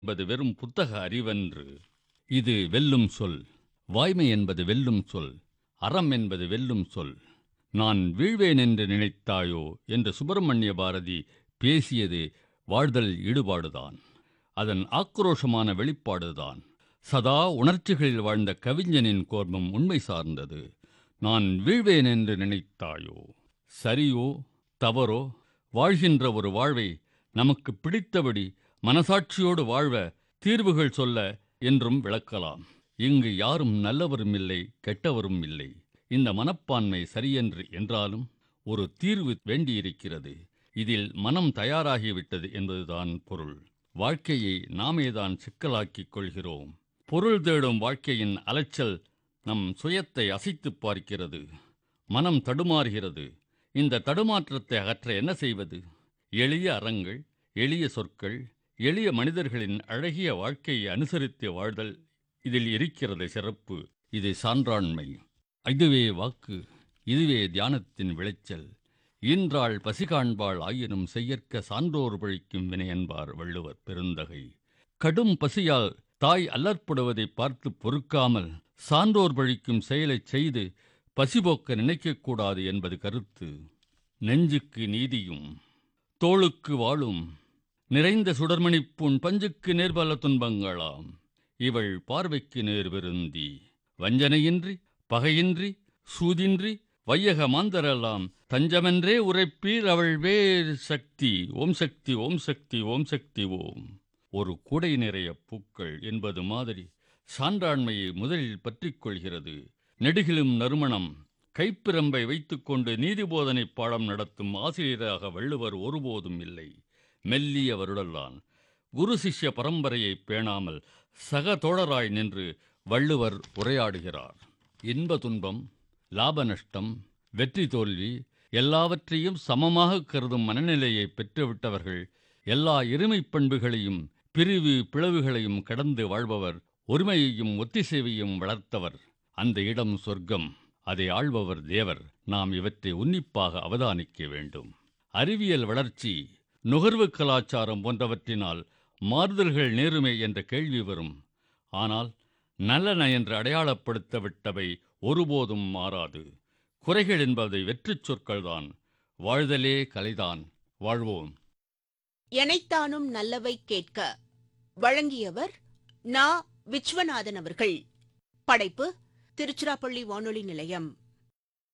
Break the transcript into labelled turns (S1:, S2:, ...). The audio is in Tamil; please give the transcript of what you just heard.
S1: என்பது வெறும் புத்தக அறிவன்று இது வெல்லும் சொல் வாய்மை என்பது வெல்லும் சொல் அறம் என்பது வெல்லும் சொல் நான் வீழ்வேன் என்று நினைத்தாயோ என்று சுப்பிரமணிய பாரதி பேசியது வாழ்தல் ஈடுபாடுதான் அதன் ஆக்ரோஷமான வெளிப்பாடுதான் சதா உணர்ச்சிகளில் வாழ்ந்த கவிஞனின் கோர்மம் உண்மை சார்ந்தது நான் வீழ்வேன் என்று நினைத்தாயோ சரியோ தவறோ வாழ்கின்ற ஒரு வாழ்வை நமக்கு பிடித்தபடி மனசாட்சியோடு வாழ்வ தீர்வுகள் சொல்ல என்றும் விளக்கலாம் இங்கு யாரும் நல்லவரும் இல்லை கெட்டவரும் இல்லை இந்த மனப்பான்மை சரியென்று என்றாலும் ஒரு தீர்வு வேண்டியிருக்கிறது இதில் மனம் தயாராகிவிட்டது என்பதுதான் பொருள் வாழ்க்கையை நாமேதான் சிக்கலாக்கிக் கொள்கிறோம் பொருள் தேடும் வாழ்க்கையின் அலைச்சல் நம் சுயத்தை அசைத்துப் பார்க்கிறது மனம் தடுமாறுகிறது இந்த தடுமாற்றத்தை அகற்ற என்ன செய்வது எளிய அறங்கள் எளிய சொற்கள் எளிய மனிதர்களின் அழகிய வாழ்க்கையை அனுசரித்து வாழ்தல் இதில் இருக்கிறது சிறப்பு இது சான்றாண்மை இதுவே வாக்கு இதுவே தியானத்தின் விளைச்சல் ஈன்றாள் பசி காண்பாள் ஆயினும் செய்யற்க சான்றோர் பழிக்கும் வினை என்பார் வள்ளுவர் பெருந்தகை கடும் பசியால் தாய் அல்லற்படுவதை பார்த்து பொறுக்காமல் சான்றோர் பழிக்கும் செயலைச் செய்து பசிபோக்க நினைக்கக்கூடாது என்பது கருத்து நெஞ்சுக்கு நீதியும் தோளுக்கு வாழும் நிறைந்த சுடர்மணிப்புண் பஞ்சுக்கு நேர்பல துன்பங்களாம் இவள் பார்வைக்கு நேர் விருந்தி வஞ்சனையின்றி பகையின்றி சூதின்றி வையக மாந்தரெல்லாம் தஞ்சமென்றே உரைப்பீர் அவள் வேர் சக்தி ஓம் சக்தி ஓம் சக்தி ஓம் சக்தி ஓம் ஒரு கூடை நிறைய பூக்கள் என்பது மாதிரி சான்றாண்மையை முதலில் பற்றிக் கொள்கிறது நெடுகிலும் நறுமணம் கைப்பிரம்பை வைத்துக்கொண்டு நீதிபோதனை பாடம் நடத்தும் ஆசிரியராக வள்ளுவர் ஒருபோதும் இல்லை மெல்லிய வருடல்லான் குரு சிஷ்ய பரம்பரையை பேணாமல் சக தோழராய் நின்று வள்ளுவர் உரையாடுகிறார் இன்ப துன்பம் லாப நஷ்டம் வெற்றி தோல்வி எல்லாவற்றையும் சமமாக கருதும் மனநிலையை பெற்றுவிட்டவர்கள் எல்லா இருமைப் பண்புகளையும் பிரிவு பிளவுகளையும் கடந்து வாழ்பவர் ஒருமையையும் ஒத்திசைவையும் வளர்த்தவர் அந்த இடம் சொர்க்கம் அதை ஆள்பவர் தேவர் நாம் இவற்றை உன்னிப்பாக அவதானிக்க வேண்டும் அறிவியல் வளர்ச்சி நுகர்வு கலாச்சாரம் போன்றவற்றினால் மாறுதல்கள் நேருமே என்ற கேள்வி வரும் ஆனால் நல்லன என்று அடையாளப்படுத்த விட்டவை ஒருபோதும் மாறாது குறைகள் என்பதை வெற்றிச் சொற்கள்தான் வாழ்தலே கலைதான் வாழ்வோம்
S2: எனைத்தானும் நல்லவை கேட்க வழங்கியவர் நா விஸ்வநாதன் அவர்கள் படைப்பு திருச்சிராப்பள்ளி வானொலி நிலையம்